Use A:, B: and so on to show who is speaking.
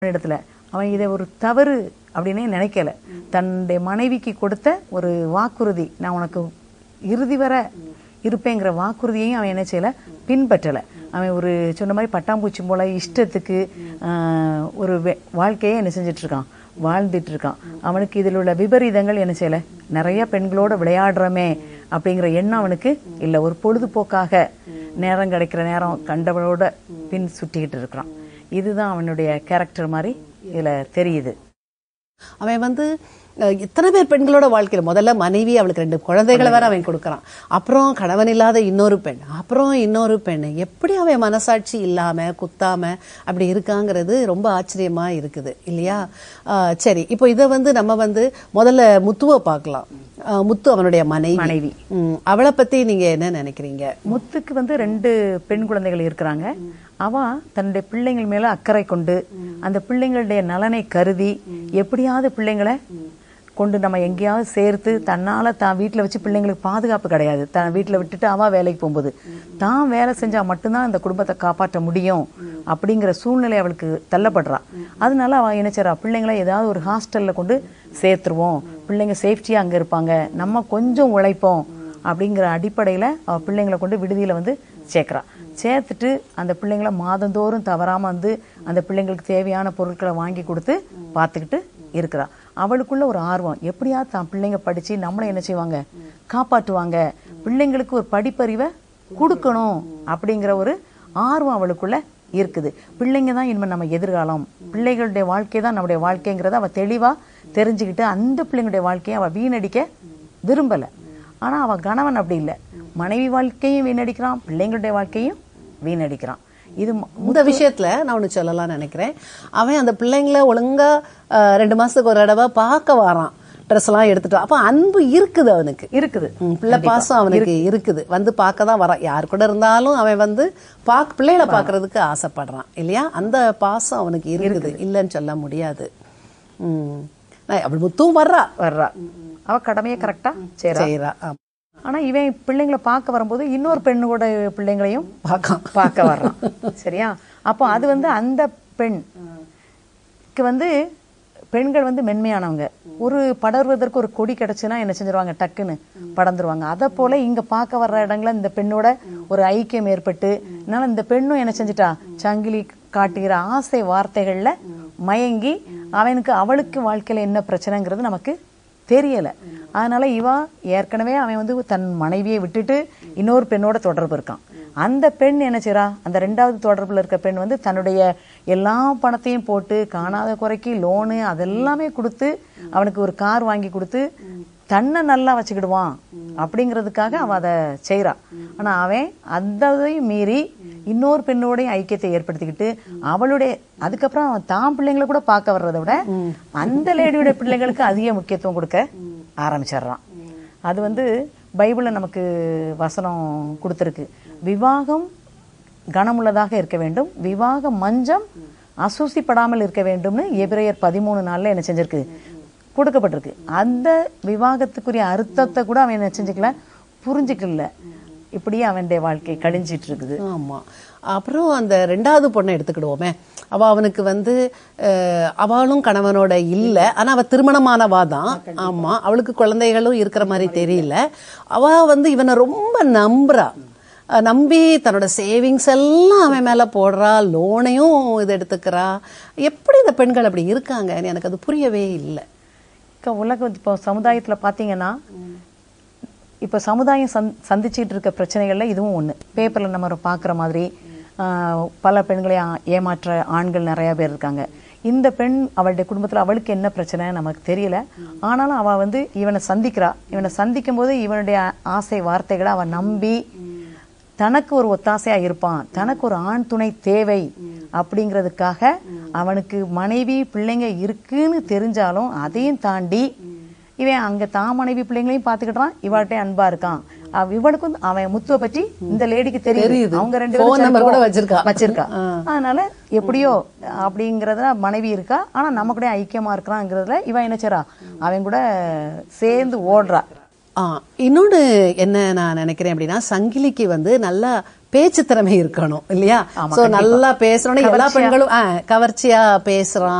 A: இடத்துல அவன் இதை ஒரு தவறு அப்படின்னே நினைக்கல தன்னுடைய மனைவிக்கு கொடுத்த ஒரு வாக்குறுதி நான் உனக்கு இறுதி வரை இருப்பேங்கிற வாக்குறுதியையும் அவன் என்ன செய்யல பின்பற்றலை அவன் ஒரு சொன்ன மாதிரி பட்டாம்பூச்சி போல இஷ்டத்துக்கு ஆஹ், ஒரு வே- வாழ்க்கையை என்ன செஞ்சுட்டு இருக்கான் வாழ்ந்துட்டு இருக்கான் அவனுக்கு இதில் உள்ள விபரீதங்கள் என்ன செய்யல நிறைய பெண்களோட விளையாடுறோமே அப்படிங்கிற எண்ணம் அவனுக்கு இல்லை ஒரு பொழுதுபோக்காக நேரம் கிடைக்கிற நேரம் கண்டவளோட பின் சுட்டிக்கிட்டு இருக்கிறான் இதுதான் அவனுடைய கேரக்டர் மாதிரி இதுல தெரியுது
B: அவன் வந்து அஹ், எத்தனை பேர் பெண்களோட வாழ்க்கையில முதல்ல மனைவி அவளுக்கு ரெண்டு குழந்தைகளை வேற அவன் கொடுக்கறான் அப்புறம் கணவன் இல்லாத இன்னொரு பெண் அப்புறம் இன்னொரு பெண் எப்படி அவன் மனசாட்சி இல்லாம குத்தாம அப்படி இருக்காங்கிறது ரொம்ப ஆச்சரியமா இருக்குது இல்லையா அஹ், சரி இப்போ இதை வந்து நம்ம வந்து முதல்ல முத்துவை பார்க்கலாம் அஹ், முத்து அவனுடைய மனைவி
A: மனைவி.
B: ம், அவளை பத்தி நீங்க என்ன நினைக்கிறீங்க
A: முத்துக்கு வந்து ரெண்டு பெண் குழந்தைகள் இருக்கிறாங்க அவ தன்னுடைய பிள்ளைங்கள் மேல அக்கறை கொண்டு அந்த பிள்ளைங்களுடைய நலனை கருதி எப்படியாவது பிள்ளைங்களை கொண்டு நம்ம எங்கேயாவது சேர்த்து தன்னால தான் வீட்டில் வச்சு பிள்ளைங்களுக்கு பாதுகாப்பு கிடையாது தான் வீட்டில் விட்டுட்டு அவ வேலைக்கு போகும்போது தான் வேலை செஞ்சா மட்டும்தான் இந்த குடும்பத்தை காப்பாற்ற முடியும் அப்படிங்கிற சூழ்நிலை அவளுக்கு தள்ளப்படுறா அதனால அவ என்ன செய்றா பிள்ளைங்களை ஏதாவது ஒரு ஹாஸ்டல்ல கொண்டு சேர்த்துருவோம் பிள்ளைங்க சேஃப்டியா அங்க இருப்பாங்க நம்ம கொஞ்சம் உழைப்போம் அப்படிங்கிற அடிப்படையில் அவள் பிள்ளைங்களை கொண்டு விடுதியில் வந்து சேர்க்குறா சேர்த்துட்டு அந்த பிள்ளைங்களை மாதந்தோறும் தவறாமல் வந்து அந்த பிள்ளைங்களுக்கு தேவையான பொருட்களை வாங்கி கொடுத்து பார்த்துக்கிட்டு இருக்கிறா அவளுக்குள்ள ஒரு ஆர்வம் எப்படியாவது தான் பிள்ளைங்க படித்து நம்மளை என்ன செய்வாங்க காப்பாற்றுவாங்க பிள்ளைங்களுக்கு ஒரு படிப்பறிவை கொடுக்கணும் அப்படிங்கிற ஒரு ஆர்வம் அவளுக்குள்ள இருக்குது பிள்ளைங்க தான் இனிமேல் நம்ம எதிர்காலம் பிள்ளைகளுடைய வாழ்க்கை தான் நம்முடைய வாழ்க்கைங்கிறத அவள் தெளிவாக தெரிஞ்சுக்கிட்டு அந்த பிள்ளைங்களுடைய வாழ்க்கையை அவள் வீணடிக்க விரும்பலை ஆனா அவ கணவன் அப்படி இல்லை மனைவி வாழ்க்கையும் வீணடிக்கிறான் பிள்ளைங்களுடைய வாழ்க்கையும் வீணடிக்கிறான் இது ம-
B: இந்த விஷயத்துல நான் ஒண்ணு சொல்லலாம்னு நினைக்கிறேன் அவன் அந்த பிள்ளைங்கள ஒழுங்கா அஹ், ரெண்டு மாசத்துக்கு ஒரு தடவை பார்க்க வரான் ட்ரெஸ் எல்லாம் எடுத்துட்டு வா. அப்ப அன்பு இருக்குது அவனுக்கு
A: இருக்குது
B: ம், பிள்ளை பாசம் அவனுக்கு இருக்குது வந்து பார்க்க தான் வரான் யார் கூட இருந்தாலும் அவன் வந்து பாக் பிள்ளைகளை பார்க்கறதுக்கு ஆசைப்படுறான் இல்லையா அந்த பாசம் அவனுக்கு இருக்குது இல்லைன்னு சொல்ல முடியாது ம். நான் அவள் முத்தும் வர்றா
A: வர்றா அவ கடமையை கரெக்டா செய்றா
B: செய்யறா
A: ஆனா இவன் பிள்ளைங்களை பார்க்க வரும்போது இன்னொரு பெண்ணோட பிள்ளைங்களையும்
B: பார்க்கான்
A: பார்க்க வர்றான் சரியா அப்போ அது வந்து அந்த பெண்க்கு வந்து பெண்கள் வந்து மென்மையானவங்க ஒரு படர்வதற்கு ஒரு கொடி கிடைச்சுன்னா என்ன செஞ்சிருவாங்க டக்குன்னு படர்ந்துருவாங்க அதை போல இங்க பார்க்க வர்ற இடங்கள்ல இந்த பெண்ணோட ஒரு ஐக்கியம் ஏற்பட்டு அதனால இந்த பெண்ணும் என்ன செஞ்சிட்டா சங்கிலி காட்டுகிற ஆசை வார்த்தைகள்ல மயங்கி அவனுக்கு அவளுக்கு வாழ்க்கையில என்ன பிரச்சனைங்கிறது நமக்கு தெரியல அதனால இவா ஏற்கனவே அவன் வந்து தன் மனைவியை விட்டுட்டு இன்னொரு பெண்ணோட தொடர்பு இருக்கான் அந்த பெண் என்ன செய்றா அந்த ரெண்டாவது தொடர்புல இருக்க பெண் வந்து தன்னுடைய எல்லா பணத்தையும் போட்டு காணாத குறைக்கு லோனு அதெல்லாமே கொடுத்து அவனுக்கு ஒரு கார் வாங்கி கொடுத்து தன்னை நல்லா வச்சுக்கிடுவான் அப்படிங்கிறதுக்காக அவன் அதை செய்றா ஆனா அவன் அதையும் மீறி இன்னொரு பெண்ணோடைய ஐக்கியத்தை ஏற்படுத்திக்கிட்டு அவளுடைய அதுக்கப்புறம் அவன் தான் பிள்ளைங்களை கூட பார்க்க வர்றதை விட அந்த லேடியோட பிள்ளைங்களுக்கு அதிக முக்கியத்துவம் கொடுக்க ஆரம்பிச்சிடுறான் அது வந்து பைபிள்ல நமக்கு வசனம் கொடுத்துருக்கு விவாகம் கனமுள்ளதாக இருக்க வேண்டும் விவாக மஞ்சம் அசூசிப்படாமல் இருக்க வேண்டும்னு எபிரேயர் பதிமூணு நாள்ல என்ன செஞ்சிருக்கு கொடுக்கப்பட்டிருக்கு அந்த விவாகத்துக்குரிய அர்த்தத்தை கூட அவன் என்ன செஞ்சுக்கல புரிஞ்சுக்கல இப்படியே அவனுடைய வாழ்க்கை கழிஞ்சிட்டு இருக்குது
B: ஆமா அப்புறம் அந்த ரெண்டாவது பொண்ணை எடுத்துக்கிடுவோமே அவ அவனுக்கு வந்து அஹ், அவளும் கணவனோட இல்ல ஆனா அவ திருமணமானவா தான் ஆமா அவளுக்கு குழந்தைகளும் இருக்கிற மாதிரி தெரியல அவ வந்து இவனை ரொம்ப நம்புறா அஹ், நம்பி தன்னோட சேவிங்ஸ் எல்லாம் அவன் மேல போடுறா லோனையும் இது எடுத்துக்கிறா எப்படி இந்த பெண்கள் அப்படி இருக்காங்க எனக்கு அது புரியவே இல்லை
A: அக்கா, உலகம் இப்போ சமுதாயத்துல பாத்தீங்கன்னா இப்போ சமுதாயம் சந் சந்திச்சுட்டு இருக்க பிரச்சனைகள்ல இதுவும் ஒண்ணு பேப்பர்ல நம்ம பார்க்குற மாதிரி ஆஹ், பல பெண்களை ஆ- ஏமாற்ற ஆண்கள் நிறைய பேர் இருக்காங்க இந்த பெண் அவளுடைய குடும்பத்துல அவளுக்கு என்ன பிரச்சனை நமக்கு தெரியல ஆனாலும் அவ வந்து இவனை சந்திக்கிறா இவனை சந்திக்கும் போது இவனுடைய ஆசை வார்த்தைகளை அவ நம்பி தனக்கு ஒரு ஒத்தாசையா இருப்பான் தனக்கு ஒரு ஆண் துணை தேவை அப்படிங்கிறதுக்காக அவனுக்கு மனைவி பிள்ளைங்க இருக்குன்னு தெரிஞ்சாலும் அதையும் தாண்டி இவன் அங்க தான் மனைவி பிள்ளைங்களையும் பாத்துக்கிட்டான் இவாட்டே அன்பா இருக்கான் அவ- இவனுக்கு வந்து அவன் முத்துவ பத்தி இந்த லேடிக்கு தெரியுது
B: தெரியுது.
A: அவங்க ரெண்டு
B: Phone
A: பேரும்
B: number கூட
A: சரி,
B: வச்சிருக்கா.
A: வச்சிருக்கா அதனால எப்படியோ அப்படிங்கறதுல மனைவி இருக்கா ஆனா நம்ம கூட ஐக்கியமா இருக்கிறாங்கிறதுல இவன் என்ன செய்றா அவன் கூட சேர்ந்து ஓடுறா
B: ஆ இன்னொன்று என்ன நான் நினைக்கிறேன் அப்படின்னா சங்கிலிக்கு வந்து நல்லா பேச்சு திறமை இருக்கணும் இல்லையா சோ நல்லா பேசுறோம் எல்லா பெண்களும் ஆ, கவர்ச்சியா பேசுறான்